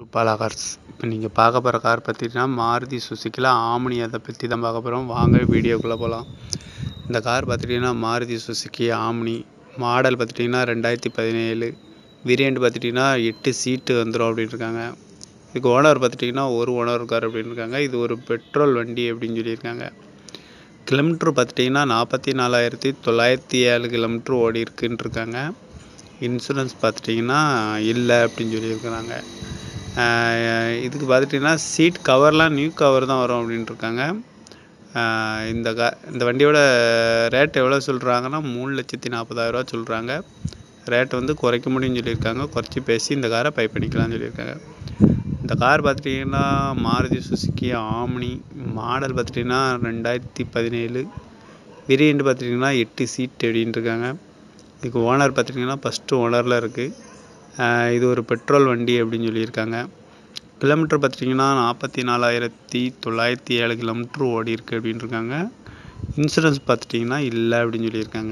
Bala cars இப்போ நீங்கள் பார்க்க போகிற கார் பார்த்தீங்கன்னா மாருதி சுசுக்கியில் ஆம்னி அதை பற்றி தான் பார்க்க போகிறோம் வாங்க வீடியோக்குள்ளே போகலாம் இந்த கார் பார்த்துட்டிங்கன்னா மாருதி சுசுக்கி ஆம்னி மாடல் பார்த்துட்டிங்கன்னா ரெண்டாயிரத்தி பதினேழு வேரியண்ட் பார்த்துட்டிங்கன்னா எட்டு சீட்டு வந்துடும் அப்படின்னு இருக்காங்க இதுக்கு ஓனர் பார்த்துட்டிங்கன்னா ஒரு ஓனர் இருக்கார் அப்படின்னு இருக்காங்க இது ஒரு பெட்ரோல் வண்டி அப்படின்னு சொல்லியிருக்காங்க கிலோமீட்ரு பார்த்துட்டிங்கன்னா நாற்பத்தி நாலாயிரத்தி தொள்ளாயிரத்தி ஏழு கிலோமீட்ரு ஓடி இருக்குன்னு இருக்காங்க இன்சூரன்ஸ் பார்த்துட்டிங்கன்னா இல்லை அப்படின்னு சொல்லியிருக்கிறாங்க ஆஹ் இதுக்கு பார்த்துட்டிங்கன்னா சீட் கவர்லாம் நியூ கவர் தான் வரும் அப்படின்னு இருக்காங்க ஆஹ் இந்த கா இந்த வண்டியோட ரேட் எவ்வளோ சொல்கிறாங்கன்னா மூணு லட்சத்தி நாற்பதாயிரரூவா சொல்கிறாங்க ரேட் வந்து குறைக்க முடியும்னு சொல்லியிருக்காங்க குறைச்சி பேசி இந்த காரை பை பண்ணிக்கலாம்னு சொல்லியிருக்காங்க இந்த கார் பார்த்துட்டிங்கன்னா மாருதி சுசுக்கி ஆம்னி மாடல் பார்த்துட்டிங்கன்னா ரெண்டாயிரத்தி பதினேழு வேரியண்ட் பார்த்துட்டிங்கன்னா எட்டு சீட் அப்படின்னு இருக்காங்க இதுக்கு ஓனர் பார்த்துட்டிங்கன்னா ஃபஸ்ட்டு ஓனரில் இருக்குது இது ஒரு பெட்ரோல் வண்டி அப்படின்னு சொல்லியிருக்காங்க கிலோமீட்டர் பார்த்துட்டிங்கன்னா நாற்பத்தி நாலாயிரத்தி தொள்ளாயிரத்தி ஏழு கிலோமீட்ரு ஓடி இருக்கு அப்படின்னு இருக்காங்க இன்சூரன்ஸ் பார்த்துட்டிங்கன்னா இல்லை அப்படின்னு சொல்லியிருக்காங்க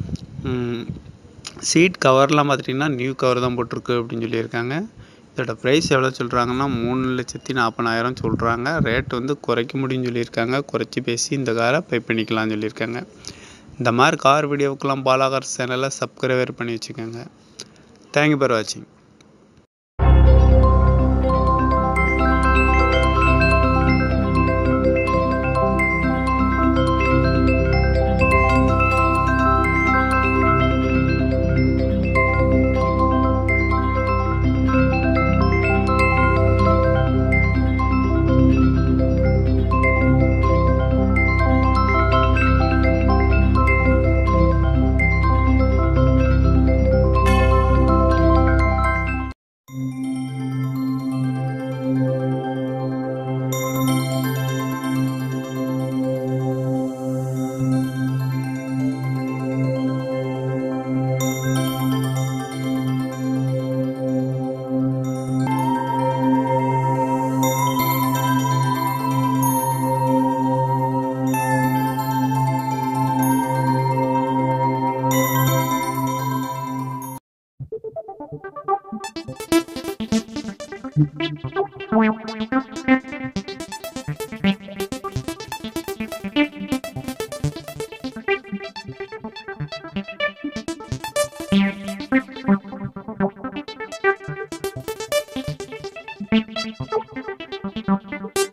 சீட் கவர்லாம் பார்த்துட்டிங்கன்னா நியூ கவர் தான் போட்டிருக்கு அப்படின்னு சொல்லியிருக்காங்க இதோட ப்ரைஸ் எவ்வளோ சொல்கிறாங்கன்னா மூணு லட்சத்தி நாற்பதாயிரம் சொல்கிறாங்க ரேட் வந்து குறைக்க முடியும்னு சொல்லியிருக்காங்க குறைச்சி பேசி இந்த காரை பை பண்ணிக்கலாம்னு சொல்லியிருக்காங்க இந்த மாதிரி கார் வீடியோவுக்கெல்லாம் பாலாகார் சேனலை சப்ஸ்கிரைபர் பண்ணி வச்சுக்கோங்க தேங்க்யூ ஃபார் வாட்சிங் Thank you.